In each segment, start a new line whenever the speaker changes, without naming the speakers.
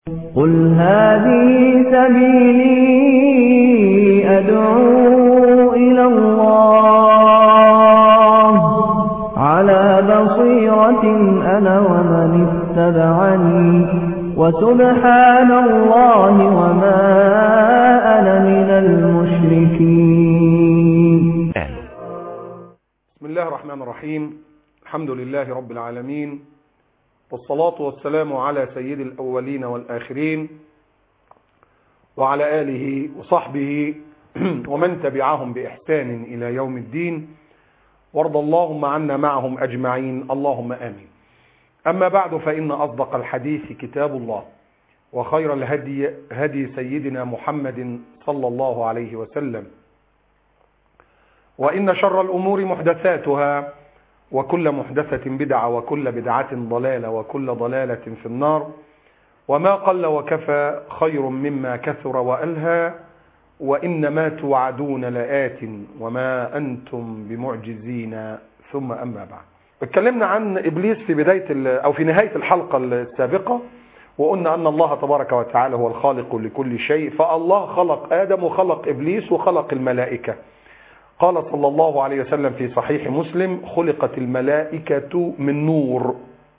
قل هذه سبيلي أدعو إلى الله على بصيرة أنا ومن اتبعني وسبحان الله وما أنا من المشركين
بسم الله الرحمن الرحيم الحمد لله رب العالمين والصلاة والسلام على سيد الأولين والآخرين وعلى آله وصحبه ومن تبعهم بإحسان إلى يوم الدين وارض اللهم عنا معهم أجمعين اللهم آمين أما بعد فإن أصدق الحديث كتاب الله وخير الهدي هدي سيدنا محمد صلى الله عليه وسلم وإن شر الأمور محدثاتها وكل محدثة بدعة وكل بدعة ضلالة وكل ضلالة في النار وما قل وكفى خير مما كثر وألهى وإنما توعدون لآت وما أنتم بمعجزين ثم أما بعد اتكلمنا عن إبليس في بداية أو في نهاية الحلقة السابقة وقلنا أن الله تبارك وتعالى هو الخالق لكل شيء فالله خلق آدم وخلق إبليس وخلق الملائكة قال صلى الله عليه وسلم في صحيح مسلم خلقت الملائكة من نور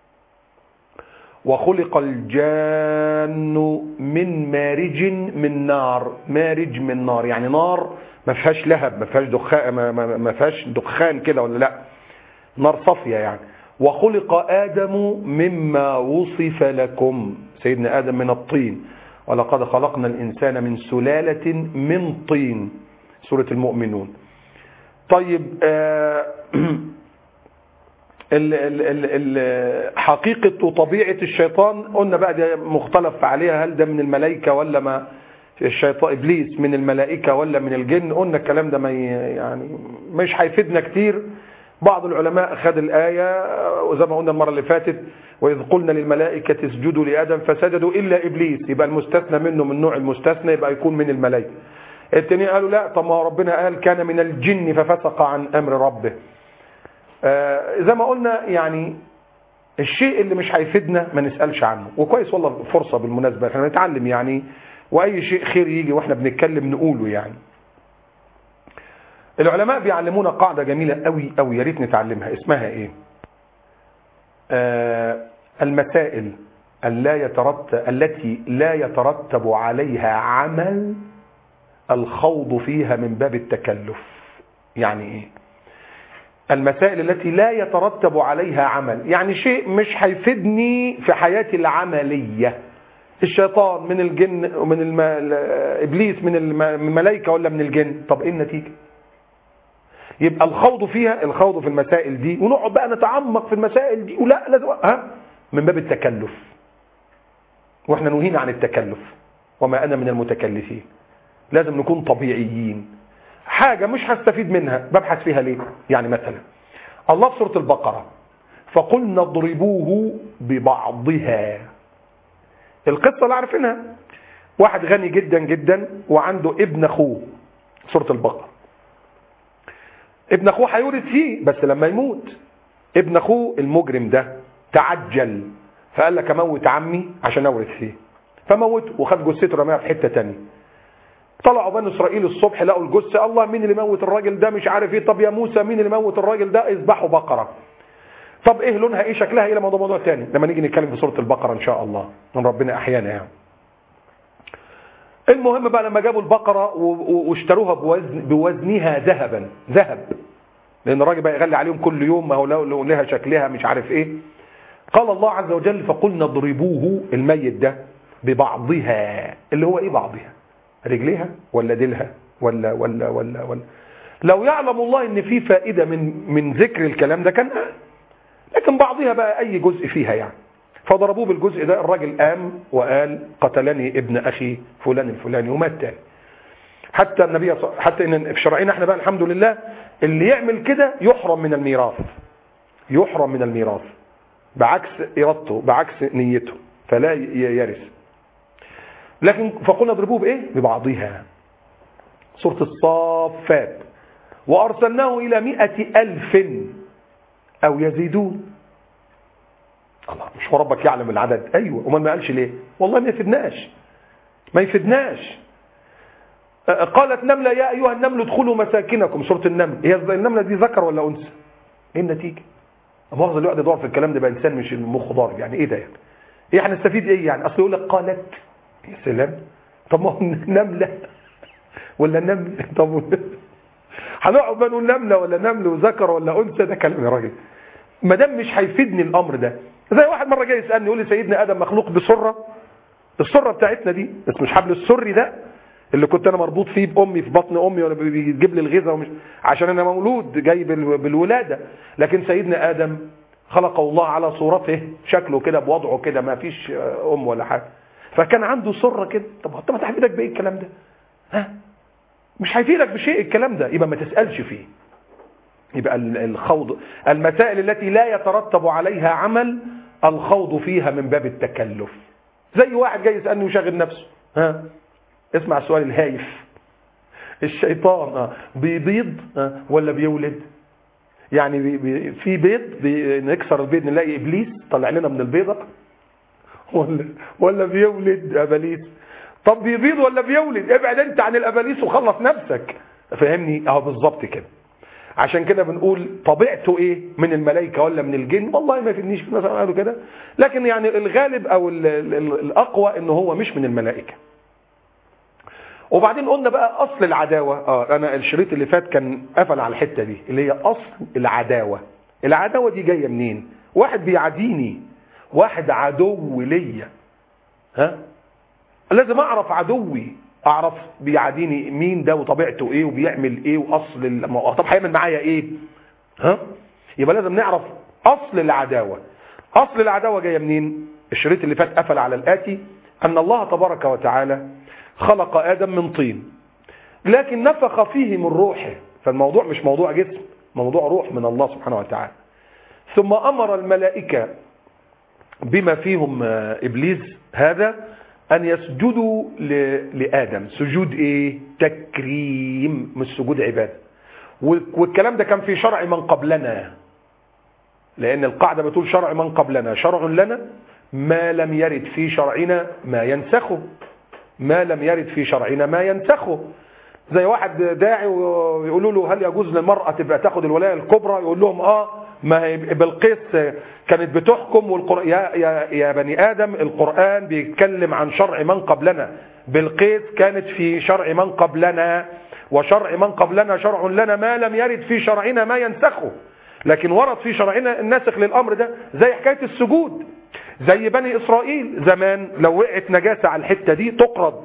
وخلق الجان من مارج من نار مارج من نار يعني نار ما فيهاش لهب ما فيهاش دخان ما فيهاش دخان كده ولا لا نار صافيه يعني وخلق آدم مما وصف لكم سيدنا آدم من الطين ولقد خلقنا الإنسان من سلالة من طين سورة المؤمنون طيب آه ال ال ال ال حقيقة وطبيعة الشيطان قلنا بقى ده مختلف عليها هل ده من الملائكة ولا ما الشيطان إبليس من الملائكة ولا من الجن قلنا الكلام ده ما يعني مش هيفيدنا كتير بعض العلماء خد الآية وزي ما قلنا المرة اللي فاتت وإذ قلنا للملائكة اسجدوا لآدم فسجدوا إلا إبليس يبقى المستثنى منه من نوع المستثنى يبقى يكون من الملائكة التانيين قالوا لا طب ما ربنا قال كان من الجن ففسق عن أمر ربه آه زي ما قلنا يعني الشيء اللي مش هيفيدنا ما نسألش عنه وكويس والله فرصة بالمناسبة احنا نتعلم يعني وأي شيء خير يجي واحنا بنتكلم نقوله يعني العلماء بيعلمونا قاعدة جميلة قوي قوي يا ريت نتعلمها اسمها ايه آه المسائل اللا يترتب التي لا يترتب عليها عمل الخوض فيها من باب التكلف يعني ايه المسائل التي لا يترتب عليها عمل يعني شيء مش هيفيدني في حياتي العملية الشيطان من الجن ومن الم... ابليس من الملائكة ولا من الجن طب ايه النتيجة يبقى الخوض فيها الخوض في المسائل دي ونقعد بقى نتعمق في المسائل دي ولا لازم ها من باب التكلف واحنا نهينا عن التكلف وما انا من المتكلفين لازم نكون طبيعيين حاجة مش هستفيد منها ببحث فيها ليه يعني مثلا الله في سورة البقرة فقلنا اضربوه ببعضها القصة اللي عارفينها واحد غني جدا جدا وعنده ابن اخوه سورة البقرة ابن اخوه هيورث فيه بس لما يموت ابن اخوه المجرم ده تعجل فقال لك اموت عمي عشان اورث فيه فموته وخد جثته رماها في حته ثانيه طلعوا بني اسرائيل الصبح لقوا الجثه الله مين اللي موت الراجل ده مش عارف ايه طب يا موسى مين اللي موت الراجل ده اذبحوا بقره طب ايه لونها ايه شكلها ايه موضوع موضوع تاني لما نيجي نتكلم في سوره البقره ان شاء الله من ربنا احيانا يعني المهم بقى لما جابوا البقره واشتروها بوزن بوزنها ذهبا ذهب لان الراجل بقى يغلي عليهم كل يوم ما هو لو لها شكلها مش عارف ايه قال الله عز وجل فقلنا اضربوه الميت ده ببعضها اللي هو ايه بعضها رجليها ولا ديلها ولا ولا ولا ولا لو يعلم الله ان في فائده من من ذكر الكلام ده كان قال لكن بعضها بقى اي جزء فيها يعني فضربوه بالجزء ده الراجل قام وقال قتلني ابن اخي فلان الفلاني ومات تاني حتى النبي حتى ان في شرعنا احنا بقى الحمد لله اللي يعمل كده يحرم من الميراث يحرم من الميراث بعكس ارادته بعكس نيته فلا يرث لكن فقلنا اضربوه بايه ببعضها سورة الصافات وأرسلناه إلى مئة ألف أو يزيدون الله مش هو ربك يعلم العدد ايوه امال ما قالش ليه والله ما يفيدناش ما يفيدناش قالت نملة يا أيها النمل ادخلوا مساكنكم سورة النمل هي النملة دي ذكر ولا أنثى ايه النتيجة مؤاخذة اللي يقعد يدور في الكلام ده بقى إنسان مش المخ ضارب يعني إيه ده يعني إيه هنستفيد إيه يعني أصل يقول لك قالت يا سلام طب ما هو نملة ولا نمل طب هنقعد بقى نقول نملة ولا نمل وذكر ولا أنثى ده كلام يا راجل ما دام مش هيفيدني الأمر ده زي واحد مرة جاي يسألني يقول لي سيدنا آدم مخلوق بسرة السرة بتاعتنا دي بس مش حبل السري ده اللي كنت انا مربوط فيه بامي في بطن امي وانا بيجيب لي الغذاء ومش عشان انا مولود جاي بالولاده لكن سيدنا ادم خلقه الله على صورته شكله كده بوضعه كده ما فيش ام ولا حاجه فكان عنده سره كده طب طب ما تحفيدك بايه الكلام ده ها مش هيفيدك بشيء الكلام ده يبقى ما تسالش فيه يبقى الخوض المسائل التي لا يترتب عليها عمل الخوض فيها من باب التكلف زي واحد جاي يسالني وشاغل نفسه ها اسمع السؤال الهايف الشيطان آه بيبيض آه ولا بيولد يعني بي بي في بيض بي نكسر البيض نلاقي ابليس طلع لنا من البيضه ولا ولا بيولد اباليس طب بيبيض ولا بيولد ابعد انت عن الاباليس وخلص نفسك فهمني اهو بالظبط كده عشان كده بنقول طبيعته ايه من الملائكه ولا من الجن والله ما يفيدنيش مثلا قالوا كده لكن يعني الغالب او ال ال الاقوى ان هو مش من الملائكه وبعدين قلنا بقى اصل العداوه اه انا الشريط اللي فات كان قفل على الحته دي اللي هي اصل العداوه العداوه دي جايه منين واحد بيعاديني واحد عدو ليا ها لازم اعرف عدوي اعرف بيعاديني مين ده وطبيعته ايه وبيعمل ايه واصل الم... طب هيعمل معايا ايه ها يبقى لازم نعرف اصل العداوه اصل العداوه جايه منين الشريط اللي فات قفل على الاتي ان الله تبارك وتعالى خلق آدم من طين لكن نفخ فيه من روحه فالموضوع مش موضوع جسم موضوع روح من الله سبحانه وتعالى ثم أمر الملائكة بما فيهم إبليس هذا أن يسجدوا لآدم سجود إيه تكريم مش سجود عبادة والكلام ده كان في شرع من قبلنا لأن القاعدة بتقول شرع من قبلنا شرع لنا ما لم يرد في شرعنا ما ينسخه ما لم يرد في شرعنا ما ينسخه زي واحد داعي ويقولوا له هل يجوز للمرأة تبقى تاخد الولاية الكبرى يقول لهم اه ما هي بلقيس كانت بتحكم والقر... يا, يا, يا بني آدم القرآن بيتكلم عن شرع من قبلنا بلقيس كانت في شرع من قبلنا وشرع من قبلنا شرع لنا ما لم يرد في شرعنا ما ينسخه لكن ورد في شرعنا الناسخ للأمر ده زي حكاية السجود زي بني إسرائيل زمان لو وقعت نجاسة على الحتة دي تقرض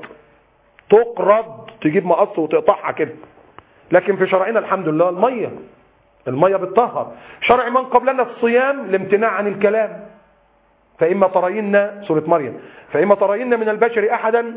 تقرض تجيب مقص وتقطعها كده لكن في شرعنا الحمد لله المية المية بتطهر شرع من قبلنا الصيام الامتناع عن الكلام فإما ترين سورة مريم فإما ترين من البشر أحدا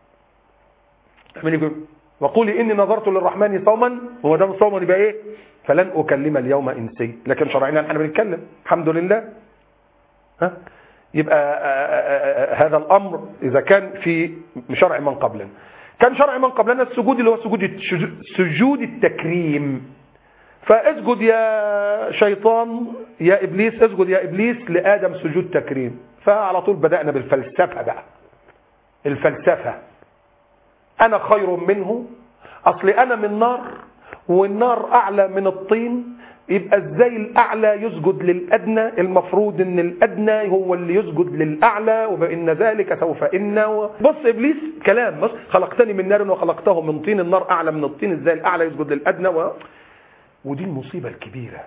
وقولي إني نظرت للرحمن صوما هو ده الصوم يبقى إيه فلن أكلم اليوم إنسي لكن شرعنا احنا بنتكلم الحمد لله ها يبقى هذا الأمر إذا كان في شرع من قبلنا كان شرع من قبلنا السجود اللي هو سجود سجود التكريم فاسجد يا شيطان يا إبليس اسجد يا إبليس لآدم سجود تكريم فعلى طول بدأنا بالفلسفة بقى الفلسفة أنا خير منه أصل أنا من نار والنار أعلى من الطين يبقى ازاي الاعلى يسجد للادنى المفروض ان الادنى هو اللي يسجد للاعلى وبان ذلك سوف ان بص ابليس كلام بص خلقتني من نار وخلقته من طين النار اعلى من الطين ازاي الاعلى يسجد للادنى و... ودي المصيبه الكبيره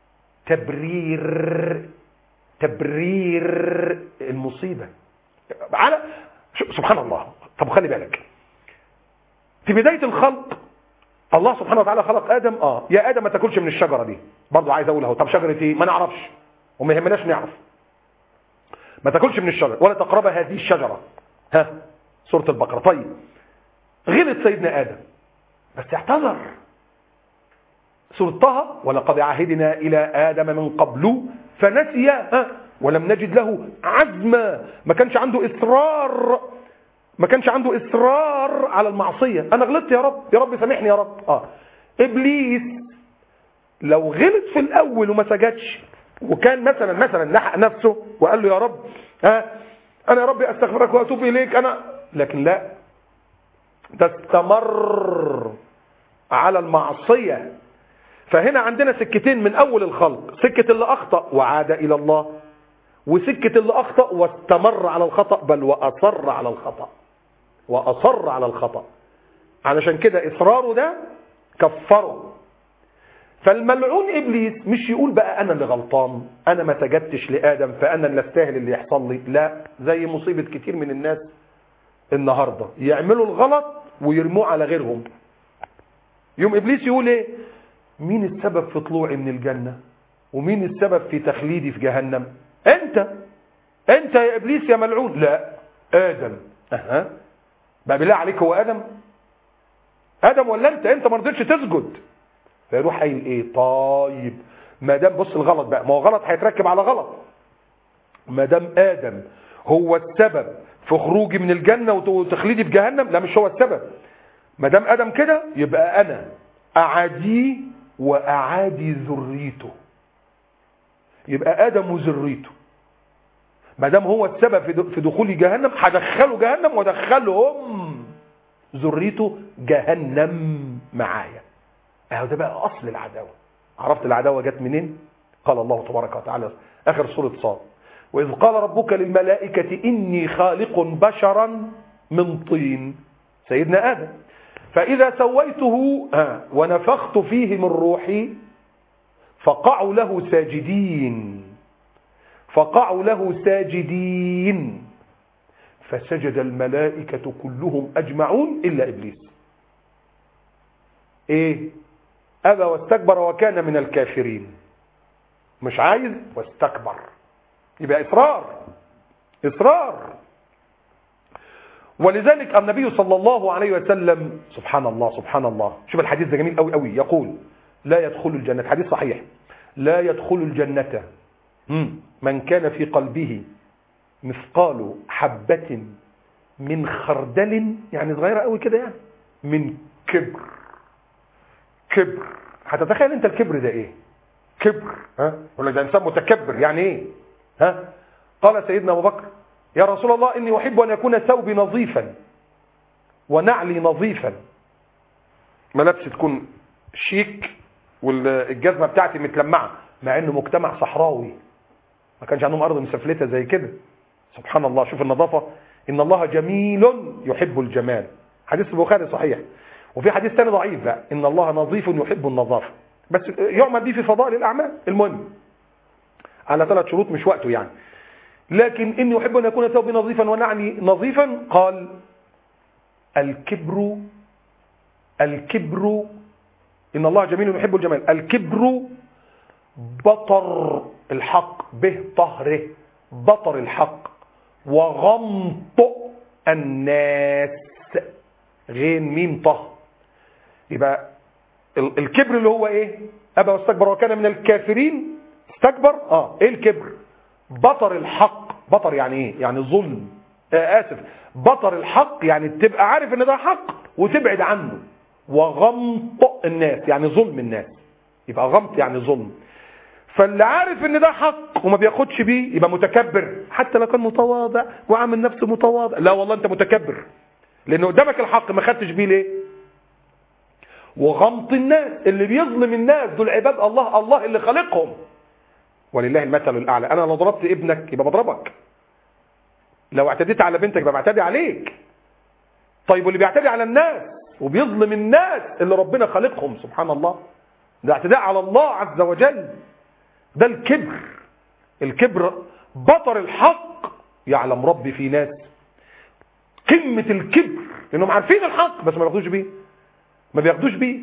تبرير تبرير المصيبه على سبحان الله طب خلي بالك في بدايه الخلق الله سبحانه وتعالى خلق ادم اه يا ادم ما تاكلش من الشجره دي برضه عايز اقول اهو طب شجره ايه ما نعرفش وما يهمناش نعرف ما تاكلش من الشجره ولا تقرب هذه الشجره ها سوره البقره طيب غلط سيدنا ادم بس اعتذر سوره طه ولقد عهدنا الى ادم من قبل فنسي ها ولم نجد له عزما ما كانش عنده اصرار ما كانش عنده اصرار على المعصيه انا غلطت يا رب يا رب سامحني يا رب اه ابليس لو غلط في الاول وما سجدش وكان مثلا مثلا لحق نفسه وقال له يا رب ها انا يا ربي استغفرك واتوب اليك انا لكن لا ده استمر على المعصيه فهنا عندنا سكتين من اول الخلق سكه اللي اخطا وعاد الى الله وسكه اللي اخطا واستمر على الخطا بل واصر على الخطا واصر على الخطا علشان كده اصراره ده كفره فالملعون ابليس مش يقول بقى انا اللي غلطان انا ما سجدتش لادم فانا اللي استاهل اللي يحصل لي لا زي مصيبه كتير من الناس النهارده يعملوا الغلط ويرموه على غيرهم يوم ابليس يقول ايه مين السبب في طلوعي من الجنه ومين السبب في تخليدي في جهنم انت انت يا ابليس يا ملعون لا ادم اها بقى بالله عليك هو ادم ادم ولا انت انت ما رضيتش تسجد فيروح قايل ايه طيب ما دام بص الغلط بقى ما هو غلط هيتركب على غلط ما دام ادم هو السبب في خروجي من الجنه وتخليدي في جهنم لا مش هو السبب ما دام ادم كده يبقى انا اعاديه واعادي ذريته يبقى ادم وذريته ما دام هو السبب في دخولي جهنم هدخله جهنم وادخلهم ذريته جهنم معايا اهو ده بقى اصل العداوه عرفت العداوه جت منين قال الله تبارك وتعالى اخر سوره صاد واذ قال ربك للملائكه اني خالق بشرا من طين سيدنا ادم فاذا سويته ونفخت فيه من روحي فقعوا له ساجدين فقعوا له ساجدين فسجد الملائكة كلهم أجمعون إلا إبليس إيه أبى واستكبر وكان من الكافرين مش عايز واستكبر يبقى إصرار إصرار ولذلك النبي صلى الله عليه وسلم سبحان الله سبحان الله شوف الحديث ده جميل قوي قوي يقول لا يدخل الجنة حديث صحيح لا يدخل الجنة من كان في قلبه مثقال حبة من خردل يعني صغيرة قوي كده يعني من كبر كبر هتتخيل انت الكبر ده ايه كبر ها يقول لك ده انسان متكبر يعني ايه ها قال سيدنا ابو بكر يا رسول الله اني احب ان يكون ثوبي نظيفا ونعلي نظيفا ملابسي تكون شيك والجزمه بتاعتي متلمعه مع انه مجتمع صحراوي ما كانش عندهم ارض مسفلته زي كده سبحان الله شوف النظافه ان الله جميل يحب الجمال حديث البخاري صحيح وفي حديث ثاني ضعيف بقى ان الله نظيف يحب النظافه بس يعمل به في فضائل الاعمال المهم على ثلاث شروط مش وقته يعني لكن اني يحب ان يكون ثوبي نظيفا ونعني نظيفا قال الكبر الكبر ان الله جميل يحب الجمال الكبر بطر الحق به طهره بطر الحق وغمط الناس غين ميم طه يبقى الكبر اللي هو ايه ابى واستكبر وكان من الكافرين استكبر اه ايه الكبر بطر الحق بطر يعني ايه يعني ظلم آه اسف بطر الحق يعني تبقى عارف ان ده حق وتبعد عنه وغمط الناس يعني ظلم الناس يبقى غمط يعني ظلم فاللي عارف ان ده حق وما بياخدش بيه يبقى متكبر حتى لو كان متواضع وعامل نفسه متواضع لا والله انت متكبر لان قدامك الحق ما خدتش بيه ليه وغمط الناس اللي بيظلم الناس دول عباد الله الله اللي خلقهم ولله المثل الاعلى انا لو ضربت ابنك يبقى بضربك لو اعتديت على بنتك يبقى بعتدي عليك طيب واللي بيعتدي على الناس وبيظلم الناس اللي ربنا خلقهم سبحان الله ده اعتداء على الله عز وجل ده الكبر الكبر بطر الحق يعلم ربي في ناس قمة الكبر لانهم عارفين الحق بس ما بياخدوش بيه ما بياخدوش بيه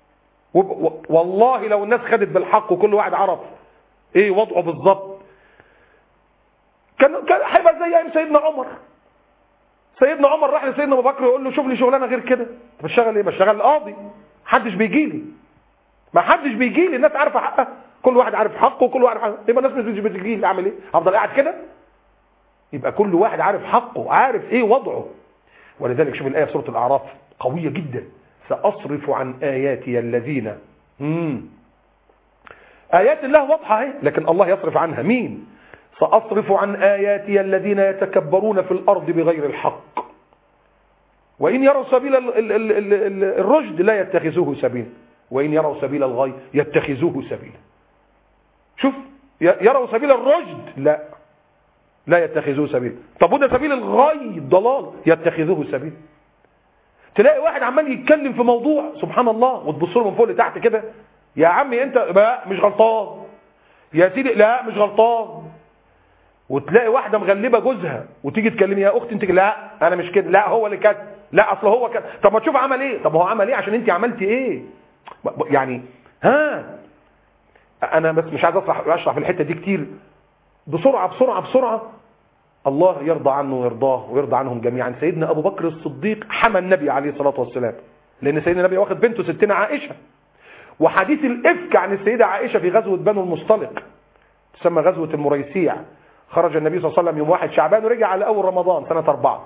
والله لو الناس خدت بالحق وكل واحد عرف ايه وضعه بالظبط كان كان هيبقى زي ايام سيدنا عمر سيدنا عمر راح لسيدنا ابو بكر يقول له شوف لي شغلانه غير كده بشتغل ايه بشتغل قاضي محدش بيجي لي ما حدش بيجي لي الناس عارفه حقها كل واحد عارف حقه وكل واحد عارف يبقى الناس مش بتجي لي اعمل ايه افضل قاعد كده يبقى كل واحد عارف حقه عارف ايه وضعه ولذلك شوف الايه في سوره الاعراف قويه جدا ساصرف عن اياتي الذين مم. آيات الله واضحة اهي لكن الله يصرف عنها مين سأصرف عن آياتي الذين يتكبرون في الأرض بغير الحق وإن يروا سبيل ال- ال- ال- ال- ال- الرشد لا يتخذوه سبيلا وإن يروا سبيل الغي يتخذوه سبيلا شوف ي- يروا سبيل الرشد لا لا يتخذوه سبيلا طب وده سبيل الغي الضلال يتخذوه سبيلا تلاقي واحد عمال يتكلم في موضوع سبحان الله وتبص له من فوق لتحت كده يا عمي انت لا مش غلطان يا سيدي لا مش غلطان وتلاقي واحده مغلبه جوزها وتيجي تكلمي يا اختي انت لا انا مش كده لا هو اللي كده لا اصل هو كده طب ما تشوف عمل ايه طب هو عمل ايه عشان انت عملتي ايه ب- ب- يعني ها انا بس مش عايز اشرح اشرح في الحته دي كتير بسرعه بسرعه بسرعه الله يرضى عنه ويرضاه ويرضى عنهم جميعا سيدنا ابو بكر الصديق حمى النبي عليه الصلاه والسلام لان سيدنا النبي واخد بنته ستنا عائشه وحديث الافك عن السيده عائشه في غزوه بنو المصطلق تسمى غزوه المريسيع خرج النبي صلى الله عليه وسلم يوم واحد شعبان ورجع على اول رمضان سنه اربعه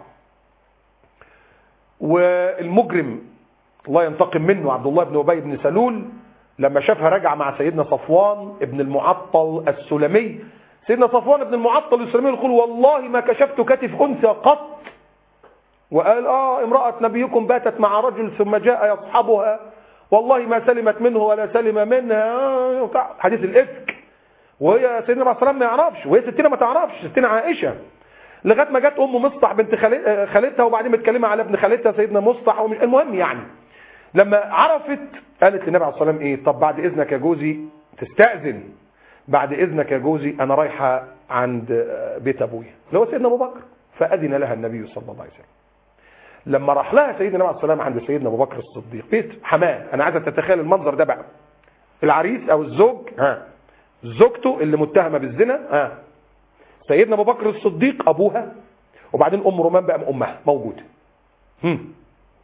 والمجرم الله ينتقم منه عبد الله بن ابي بن سلول لما شافها رجع مع سيدنا صفوان ابن المعطل السلمي سيدنا صفوان ابن المعطل السلمي يقول والله ما كشفت كتف انثى قط وقال اه امراه نبيكم باتت مع رجل ثم جاء يصحبها والله ما سلمت منه ولا سلم منها آه، وبتاع. حديث الافك وهي سيدنا عليه السلام ما يعرفش وهي ستنا ما تعرفش ستنا عائشه لغايه ما جت ام مصطح بنت خالت- آه، خالتها وبعدين متكلمه على ابن خالتها سيدنا مصطح ومش المهم يعني لما عرفت قالت للنبي عليه الصلاه والسلام ايه طب بعد اذنك يا جوزي تستاذن بعد اذنك يا جوزي انا رايحه عند آه، بيت ابويا اللي هو سيدنا ابو بكر فاذن لها النبي صلى الله عليه وسلم لما راح لها سيدنا النبي عليه الصلاه والسلام عند سيدنا ابو بكر الصديق بيت حماه انا عايزك تتخيل المنظر ده بقى العريس او الزوج ها زوجته اللي متهمه بالزنا ها سيدنا ابو بكر الصديق ابوها وبعدين ام رومان بقى امها موجوده هم.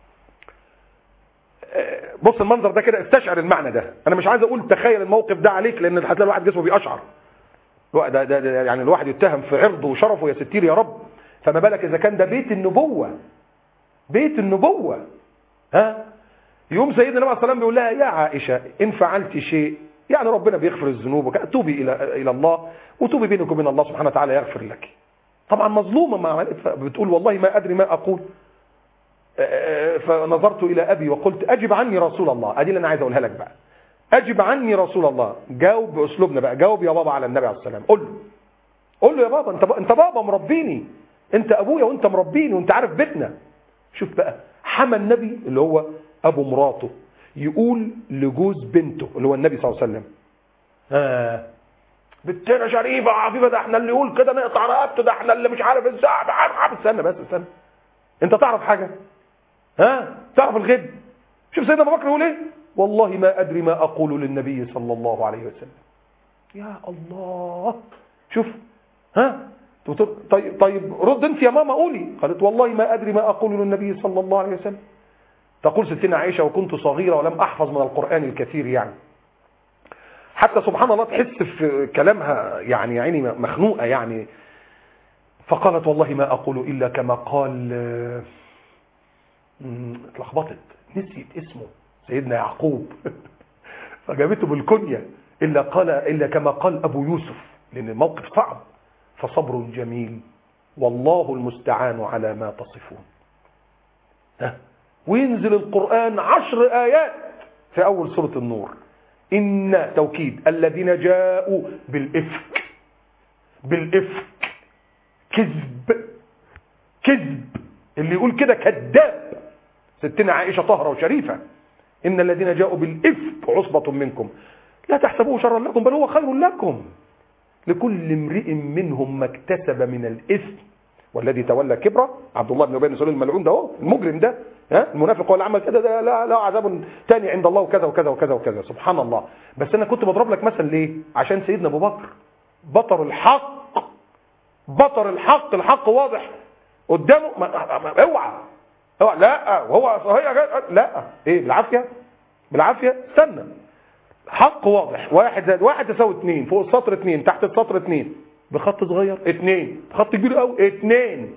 آه، بص المنظر ده كده استشعر المعنى ده انا مش عايز اقول تخيل الموقف ده عليك لان هتلاقي الواحد جسمه بيقشعر الواحد ده, ده, ده يعني الواحد يتهم في عرضه وشرفه يا ستير يا رب فما بالك اذا كان ده بيت النبوه بيت النبوه ها يوم سيدنا النبي عليه الصلاه والسلام بيقول لها يا عائشه ان فعلت شيء يعني ربنا بيغفر الذنوب وك- توبي الى الى الله وتوبي بينك وبين الله سبحانه وتعالى يغفر لك طبعا مظلومه ما عملت بتقول والله ما ادري ما اقول آه، فنظرت الى ابي وقلت اجب عني رسول الله ادي اللي انا عايز اقولها لك بقى اجب عني رسول الله جاوب باسلوبنا بقى جاوب يا بابا على النبي عليه الصلاه والسلام قول له قول له يا بابا انت انت بابا مربيني انت ابويا وانت مربيني وانت عارف بيتنا شوف بقى حمى النبي اللي هو ابو مراته يقول لجوز بنته اللي هو النبي صلى الله عليه وسلم ها بنتنا شريفه عفيفه ده احنا اللي يقول كده نقطع رقبته ده احنا اللي مش عارف ازاي عارف عارف استنى بس استنى انت تعرف حاجه ها تعرف الغيب شوف سيدنا ابو بكر يقول ايه والله ما ادري ما اقول للنبي صلى الله عليه وسلم يا الله شوف ها تقول- طيب طيب رد انت يا ماما قولي قالت والله ما ادري ما اقول للنبي صلى الله عليه وسلم تقول ستنا عائشه وكنت صغيره ولم احفظ من القران الكثير يعني حتى سبحان الله تحس في كلامها يعني يا عيني مخنوقه يعني فقالت والله ما اقول الا كما قال آه، مم، اتلخبطت نسيت اسمه سيدنا يعقوب فجابته بالكنية إلا قال إلا كما قال أبو يوسف لأن الموقف صعب فصبر جميل والله المستعان على ما تصفون ها وينزل القرآن عشر آيات في أول سورة النور إن توكيد الذين جاءوا بالإفك بالإفك كذب كذب اللي يقول كده كذاب ستنا عائشة طهرة وشريفة إن الذين جاءوا بالإفك عصبة منكم لا تحسبوه شرا لكم بل هو خير لكم لكل امرئ منهم ما اكتسب من الإثم والذي تولى كبره عبد الله بن ابي بن سلول الملعون ده هو المجرم ده ها المنافق هو اللي عمل كده ده لا لا عذاب تاني عند الله وكذا وكذا وكذا وكذا سبحان الله بس انا كنت بضرب لك مثل ليه عشان سيدنا ابو بكر بطر الحق بطر الحق الحق واضح قدامه ما ما- اوعى اوعى لا وهو صحيح لا ايه بالعافيه بالعافيه استنى حق واضح واحد زائد واحد تساوي اتنين فوق السطر اتنين تحت السطر اتنين بخط صغير اتنين خط كبير قوي اتنين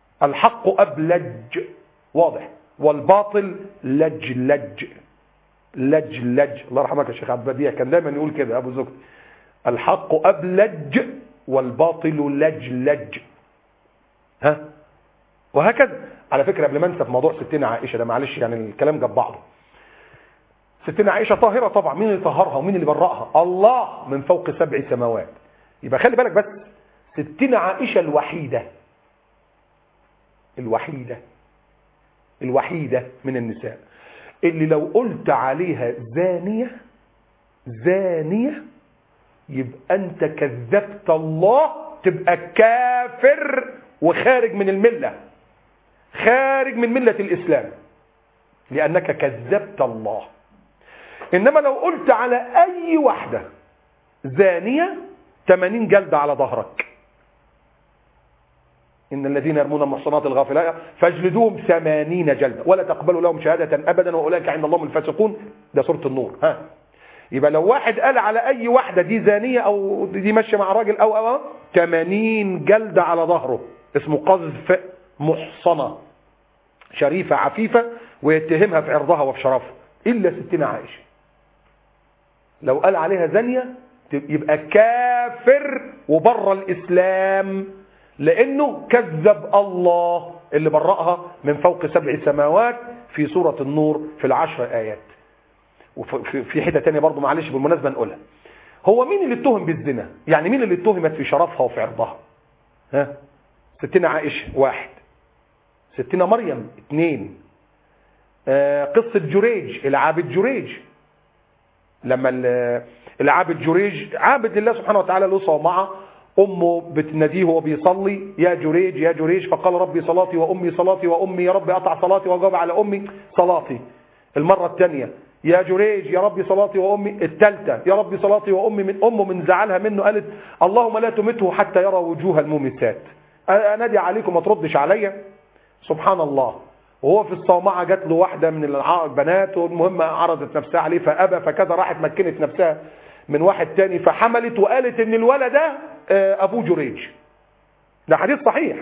الحق أبلج واضح والباطل لجلج لجلج الله يرحمك يا شيخ عبد البديع كان دايما يقول كده ابو زكي الحق ابلج والباطل لجلج ها وهكذا على فكره قبل ما انسى في موضوع ستنا عائشه ده معلش يعني الكلام جاب بعضه ستنا عائشه طاهره طبعا مين اللي طهرها ومين اللي برأها الله من فوق سبع سماوات يبقى خلي بالك بس ستنا عائشه الوحيده الوحيده الوحيده من النساء اللي لو قلت عليها زانيه زانيه يبقى انت كذبت الله تبقى كافر وخارج من المله خارج من مله الاسلام لانك كذبت الله انما لو قلت على اي واحده زانيه 80 جلده على ظهرك إن الذين يرمون المحصنات الغافلات فاجلدوهم ثمانين جلدة ولا تقبلوا لهم شهادة أبدا وأولئك عند الله هم الفاسقون ده سورة النور ها يبقى لو واحد قال على أي واحدة دي زانية أو دي ماشية مع راجل أو أو 80 جلدة على ظهره اسمه قذف محصنة شريفة عفيفة ويتهمها في عرضها وفي شرفها إلا ستين عائشة لو قال عليها زانية يبقى كافر وبره الإسلام لانه كذب الله اللي برأها من فوق سبع سماوات في سورة النور في العشر آيات وفي حتة تانية برضو معلش بالمناسبة نقولها هو مين اللي اتهم بالزنا يعني مين اللي اتهمت في شرفها وفي عرضها ها ستنا عائشة واحد ستنا مريم اثنين آه قصة جريج العابد جريج لما العابد جريج عابد لله سبحانه وتعالى له صومعه امه بتناديه وهو بيصلي يا جريج يا جريج فقال ربي صلاتي وامي صلاتي وامي يا رب اقطع صلاتي وجاب على امي صلاتي المره الثانيه يا جريج يا ربي صلاتي وامي الثالثه يا ربي صلاتي وامي من امه من زعلها منه قالت اللهم لا تمته حتى يرى وجوه المومسات انادي عليكم ما تردش عليا سبحان الله وهو في الصومعه جات له واحده من البنات والمهم عرضت نفسها عليه فابى فكذا راحت مكنت نفسها من واحد تاني فحملت وقالت ان الولد ده ابو جريج ده حديث صحيح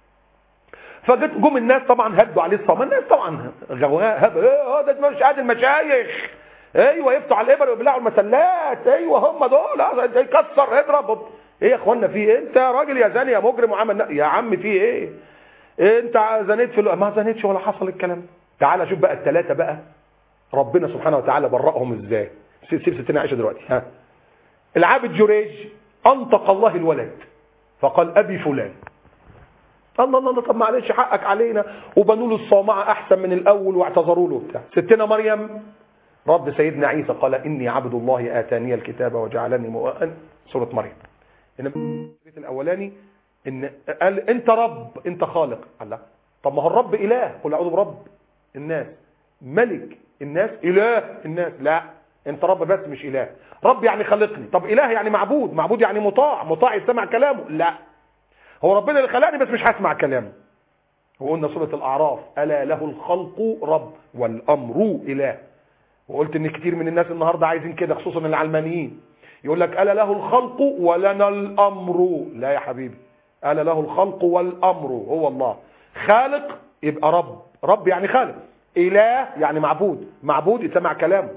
فجت جم الناس طبعا هدوا عليه الصوم الناس طبعا غواها ايه ده مش قاعد المشايخ ايوه يفتوا على الابر ويبلعوا المسلات ايوه هم دول يكسر اضرب ايه يا اخوانا في ايه انت يا راجل يا زاني يا مجرم وعمل يا عم في ايه, إيه انت زنيت في ما زنيتش ولا حصل الكلام تعال شوف بقى الثلاثه بقى ربنا سبحانه وتعالى برأهم ازاي سيب ستنا عائشه دلوقتي ها العابد جريج انطق الله الولد فقال ابي فلان الله الله طب معلش حقك علينا وبنوا له الصومعه احسن من الاول واعتذروا له بتاع ستنا مريم رد سيدنا عيسى قال اني عبد الله اتاني الكتاب وجعلني مؤمنا سوره مريم انما البيت الاولاني ان قال انت رب انت خالق قال لا طب ما هو الرب اله قل اعوذ برب الناس ملك الناس اله الناس لا انت رب بس مش اله رب يعني خلقني طب اله يعني معبود معبود يعني مطاع مطاع يستمع كلامه لا هو ربنا اللي خلقني بس مش هسمع كلامه وقلنا سورة الأعراف ألا له الخلق رب والأمر إله وقلت إن كتير من الناس النهاردة عايزين كده خصوصا العلمانيين يقول لك ألا له الخلق ولنا الأمر لا يا حبيبي ألا له الخلق والأمر هو الله خالق يبقى رب رب يعني خالق إله يعني معبود معبود يسمع كلامه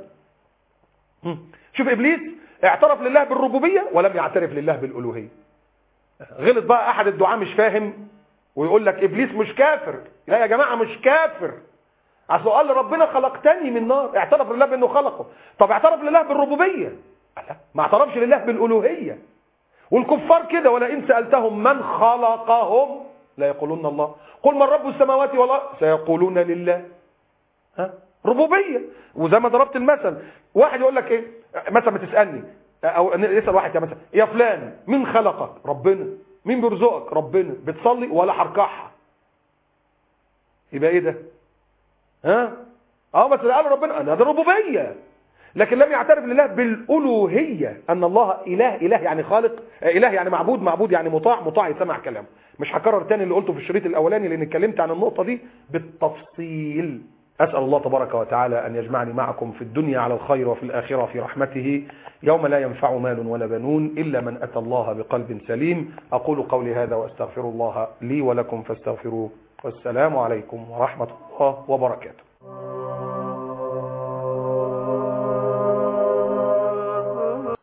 شوف إبليس اعترف لله بالربوبية ولم يعترف لله بالألوهية غلط بقى أحد الدعاء مش فاهم ويقول لك إبليس مش كافر لا يا جماعة مش كافر اصل قال ربنا خلقتني من نار اعترف لله بانه خلقه طب اعترف لله بالربوبيه لا ما اعترفش لله بالالوهيه والكفار كده ولئن سالتهم من خلقهم لا يقولون الله قل من رب السماوات والارض سيقولون لله ها ربوبيه وزي ما ضربت المثل واحد يقول لك ايه مثلا بتسالني او يسال واحد يا مثلا يا فلان مين خلقك ربنا مين بيرزقك ربنا بتصلي ولا حركعها يبقى ايه ده ها اه بس قال ربنا ده ربوبيه لكن لم يعترف لله بالالوهيه ان الله اله اله يعني خالق اله يعني معبود معبود يعني مطاع مطاع يسمع كلامه مش هكرر تاني اللي قلته في الشريط الاولاني لان اتكلمت عن النقطه دي بالتفصيل اسال الله تبارك وتعالى ان يجمعني معكم في الدنيا على الخير وفي الاخره في رحمته يوم لا ينفع مال ولا بنون الا من اتى الله بقلب سليم اقول قولي هذا واستغفر الله لي ولكم فاستغفروه والسلام عليكم ورحمه الله وبركاته